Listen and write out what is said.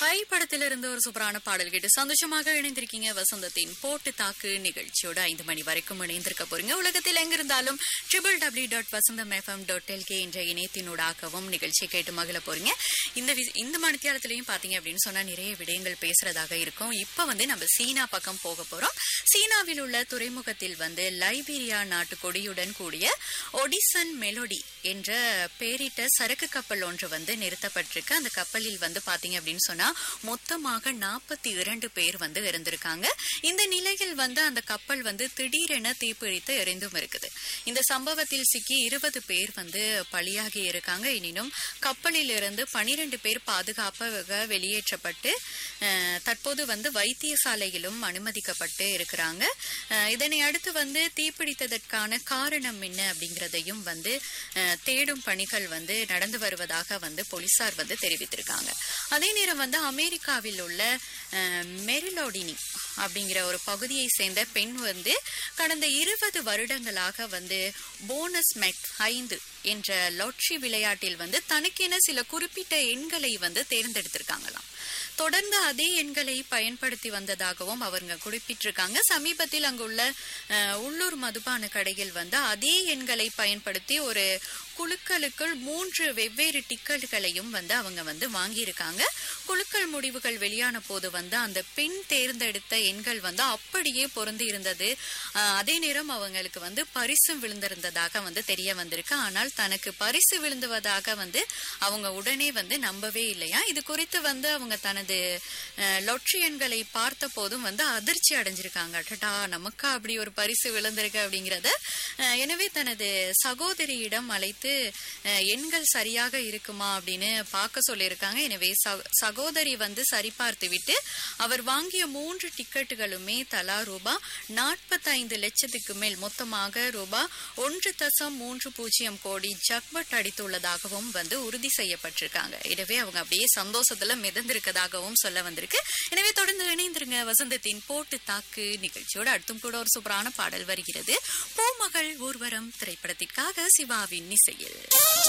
spy படத்திலிருந்து ஒரு சூப்பரான பாடல் கேட்டு சந்தோஷமாக இணைந்திருக்கீங்க வசந்தத்தின் போட்டு தாக்கு நிகழ்ச்சியோட ஐந்து மணி வரைக்கும் இணைந்திருக்க போறீங்க உலகத்தில் எங்கிருந்தாலும் triple W dot Vasantham FM dot LK என்ற இணையத்தினூடாகவும் நிகழ்ச்சியை கேட்டு மகிழ போறீங்க இந்த வி- இந்த மணித்தியாலத்திலையும் பாத்தீங்க அப்படின்னு சொன்னா நிறைய விடயங்கள் பேசுறதாக இருக்கும் இப்ப வந்து நம்ம சீனா பக்கம் போக போறோம் சீனாவில் உள்ள துறைமுகத்தில் வந்து லைபீரியா நாட்டு கொடியுடன் கூடிய ஒடிசன் மெலோடி என்ற பேரிட்ட சரக்கு கப்பல் ஒன்று வந்து நிறுத்தப்பட்டிருக்கு அந்த கப்பலில் வந்து பாத்தீங்க அப்படின்னு சொன்னா மொத்தமாக நாற்பத்தி இரண்டு பேர் வந்து இருந்திருக்காங்க இந்த நிலையில் வந்து அந்த கப்பல் வந்து திடீரென தீப்பிடித்து எரிந்தும் இருக்குது இந்த சம்பவத்தில் சிக்கி இருபது பேர் வந்து பலியாகி இருக்காங்க எனினும் கப்பலில் இருந்து பனிரெண்டு பேர் பாதுகாப்பாக வெளியேற்றப்பட்டு அஹ், தற்போது வந்து வைத்தியசாலையிலும் அனுமதிக்கப்பட்டு இருக்கிறாங்க அஹ், இதனை அடுத்து வந்து தீப்பிடித்ததற்கான காரணம் என்ன அப்படிங்கறதையும் வந்து அஹ், தேடும் பணிகள் வந்து நடந்து வருவதாக வந்து போலீசார் வந்து தெரிவித்திருக்காங்க அதே நேரம் வந்து அமெரிக்காவில் உள்ள அஹ், மெரிலோடினி அப்படிங்கிற ஒரு பகுதியை சேர்ந்த பெண் வந்து கடந்த இருபது வருடங்களாக வந்து போனஸ் மெட் ஐந்து என்ற லாட்ரி விளையாட்டில் வந்து தனக்கென சில குறிப்பிட்ட எண்களை வந்து தேர்ந்தெடுத்திருக்காங்களாம் தொடர்ந்து அதே எண்களை பயன்படுத்தி வந்ததாகவும் அவங்க குறிப்பிட்டிருக்காங்க சமீபத்தில் அங்குள்ள அஹ், உள்ளூர் மதுபான கடையில் வந்து அதே எண்களை பயன்படுத்தி ஒரு குழுக்களுக்குள் மூன்று வெவ்வேறு டிக்கெட்டுகளையும் வந்து அவங்க வந்து வாங்கியிருக்காங்க குழுக்கள் முடிவுகள் வெளியான போது வந்து அந்த பெண் தேர்ந்தெடுத்த எண்கள் வந்து அப்படியே பொருந்தி இருந்தது அஹ், அதே நேரம் அவங்களுக்கு வந்து பரிசும் விழுந்திருந்ததாக வந்து தெரிய வந்திருக்கு ஆனால் தனக்கு பரிசு விழுந்துவதாக வந்து அவங்க உடனே வந்து நம்பவே இல்லையா இது குறித்து வந்து அவங்க தனது அஹ், லொட்ரி எண்களை பார்த்த போதும் வந்து அதிர்ச்சி அடைஞ்சிருக்காங்க அடடா நமக்கா அப்படி ஒரு பரிசு விழுந்திருக்கு அப்படிங்கறத அஹ், எனவே தனது சகோதரியிடம் அழைத்து அஹ், எண்கள் சரியாக இருக்குமா அப்படின்னு பார்க்க சொல்லியிருக்காங்க எனவே ச- சகோதரி வந்து சரிபார்த்து விட்டு அவர் வாங்கிய மூன்று டிக்கெட்டுகளுமே தலா ரூபா நாற்பத்தைந்து லட்சத்துக்கு மேல் மொத்தமாக ரூபா ஒன்று தசம் மூன்று பூஜ்ஜியம் கோடி ஜக்பட் அடித்துள்ளதாகவும் வந்து உறுதி செய்யப்பட்டிருக்காங்க எனவே அவங்க அப்படியே சந்தோஷத்துல மிதந்திருக்கதாகவும் சொல்ல வந்திருக்கு எனவே தொடர்ந்து இணைந்திருங்க வசந்தத்தின் போட்டு தாக்கு நிகழ்ச்சியோட அடுத்தும் கூட ஒரு சூப்பரான பாடல் வருகிறது பூமகள் ஊர்வரம் திரைப்படத்திற்காக சிவாவின் இசையில்